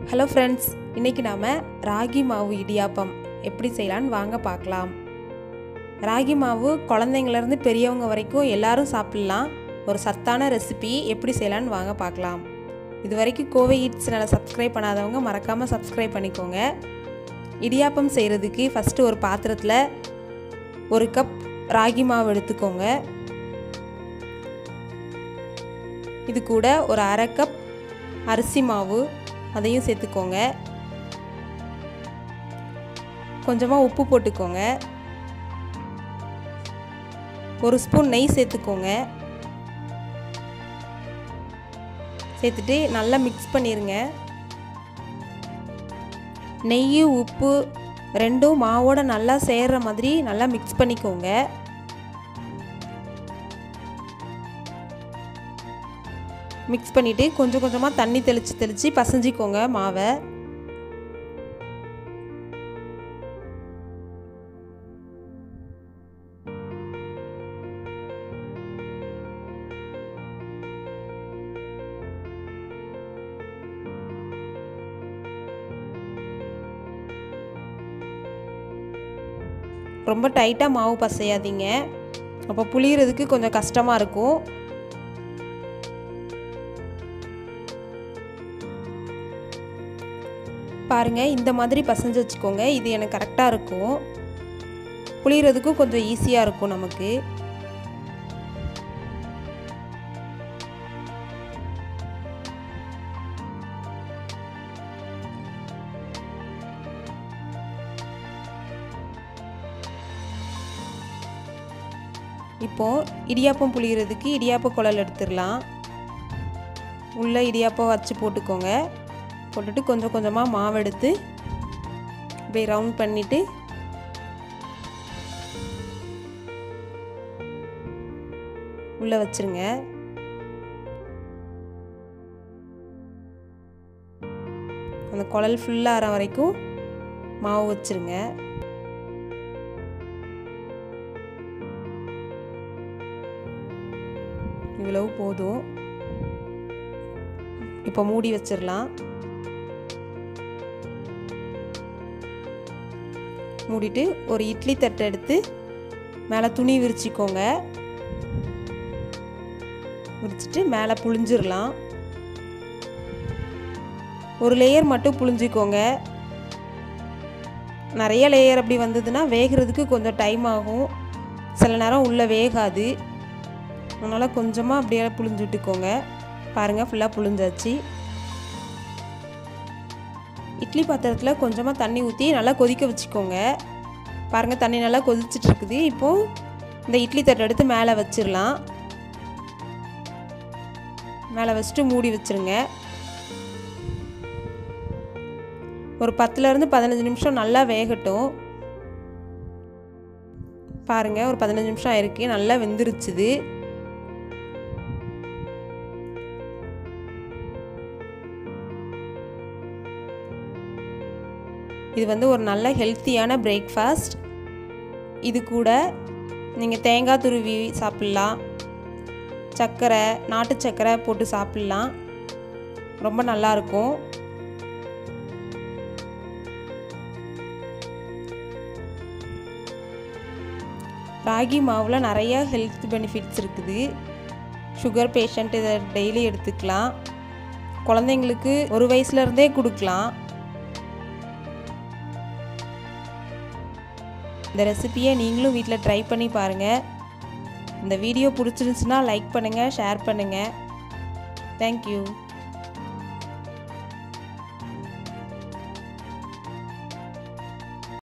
hello friends இன்றைக்கி நாம் ராகி மாவு இடியாப்பம் எப்படி செய்யலான்னு வாங்க பார்க்கலாம் ராகி மாவு குழந்தைங்கள்லேருந்து பெரியவங்க வரைக்கும் எல்லாரும் சாப்பிட்லாம் ஒரு சத்தான ரெசிபி எப்படி செய்யலான்னு வாங்க பார்க்கலாம் இது வரைக்கும் கோவை ஈட்ஸ் சேனலை சப்ஸ்கிரைப் பண்ணாதவங்க மறக்காமல் சப்ஸ்கிரைப் பண்ணிக்கோங்க இடியாப்பம் செய்கிறதுக்கு ஃபஸ்ட்டு ஒரு பாத்திரத்தில் ஒரு கப் ராகி மாவு எடுத்துக்கோங்க இது கூட ஒரு அரை கப் அரிசி மாவு அதையும் சேர்த்துக்கோங்க கொஞ்சமாக உப்பு போட்டுக்கோங்க ஒரு ஸ்பூன் நெய் சேர்த்துக்கோங்க சேர்த்துட்டு நல்லா மிக்ஸ் பண்ணிடுங்க நெய் உப்பு ரெண்டும் மாவோட நல்லா சேர்கிற மாதிரி நல்லா மிக்ஸ் பண்ணிக்கோங்க மிக்ஸ் பண்ணிவிட்டு கொஞ்சம் கொஞ்சமாக தண்ணி தெளித்து தெளித்து பசஞ்சிக்கோங்க மாவை ரொம்ப டைட்டாக மாவு பசையாதீங்க அப்போ புளியறதுக்கு கொஞ்சம் கஷ்டமாக இருக்கும் பாருங்கள் இந்த மாதிரி பசஞ்சு வச்சுக்கோங்க இது எனக்கு கரெக்டாக இருக்கும் புளியறதுக்கும் கொஞ்சம் ஈஸியாக இருக்கும் நமக்கு இப்போது இடியாப்பம் புளியறதுக்கு இடியாப்ப குழல் எடுத்துடலாம் உள்ளே இடியாப்பம் வச்சு போட்டுக்கோங்க போட்டுட்டு கொஞ்சம் கொஞ்சமாக மாவு எடுத்து இப்படி ரவுண்ட் பண்ணிவிட்டு உள்ளே வச்சுருங்க அந்த குழல் ஃபுல்லாக ஆற வரைக்கும் மாவு வச்சுருங்க இவ்வளவு போதும் இப்போ மூடி வச்சிடலாம் மூடிட்டு ஒரு இட்லி தட்டை எடுத்து மேலே துணி விரிச்சிக்கோங்க விரிச்சிட்டு மேலே புழிஞ்சிடலாம் ஒரு லேயர் மட்டும் புழிஞ்சிக்கோங்க நிறைய லேயர் அப்படி வந்ததுன்னா வேகிறதுக்கு கொஞ்சம் டைம் ஆகும் சில நேரம் உள்ளே வேகாது அதனால் கொஞ்சமாக அப்படியே புழிஞ்சு விட்டுக்கோங்க பாருங்கள் ஃபுல்லாக புழிஞ்சாச்சு இட்லி பாத்திரத்தில் கொஞ்சமாக தண்ணி ஊற்றி நல்லா கொதிக்க வச்சுக்கோங்க பாருங்கள் தண்ணி நல்லா கொதிச்சுட்டு இருக்குது இப்போது இந்த இட்லி தட்டை எடுத்து மேலே வச்சிடலாம் மேலே வச்சுட்டு மூடி வச்சுருங்க ஒரு பத்துலேருந்து பதினஞ்சு நிமிஷம் நல்லா வேகட்டும் பாருங்கள் ஒரு பதினஞ்சு நிமிஷம் ஆயிருக்கு நல்லா வெந்துருச்சுது இது வந்து ஒரு நல்ல ஹெல்த்தியான பிரேக்ஃபாஸ்ட் இது கூட நீங்கள் தேங்காய் துருவி சாப்பிட்லாம் சர்க்கரை நாட்டு சர்க்கரை போட்டு சாப்பிட்லாம் ரொம்ப நல்லாயிருக்கும் ராகி மாவில் நிறைய ஹெல்த் பெனிஃபிட்ஸ் இருக்குது சுகர் பேஷண்ட் இதை டெய்லி எடுத்துக்கலாம் குழந்தைங்களுக்கு ஒரு வயசுலேருந்தே கொடுக்கலாம் இந்த ரெசிப்பியை நீங்களும் வீட்டில் ட்ரை பண்ணி பாருங்கள் இந்த வீடியோ பிடிச்சிருந்துச்சுன்னா லைக் பண்ணுங்கள் ஷேர் பண்ணுங்கள் தேங்க்யூ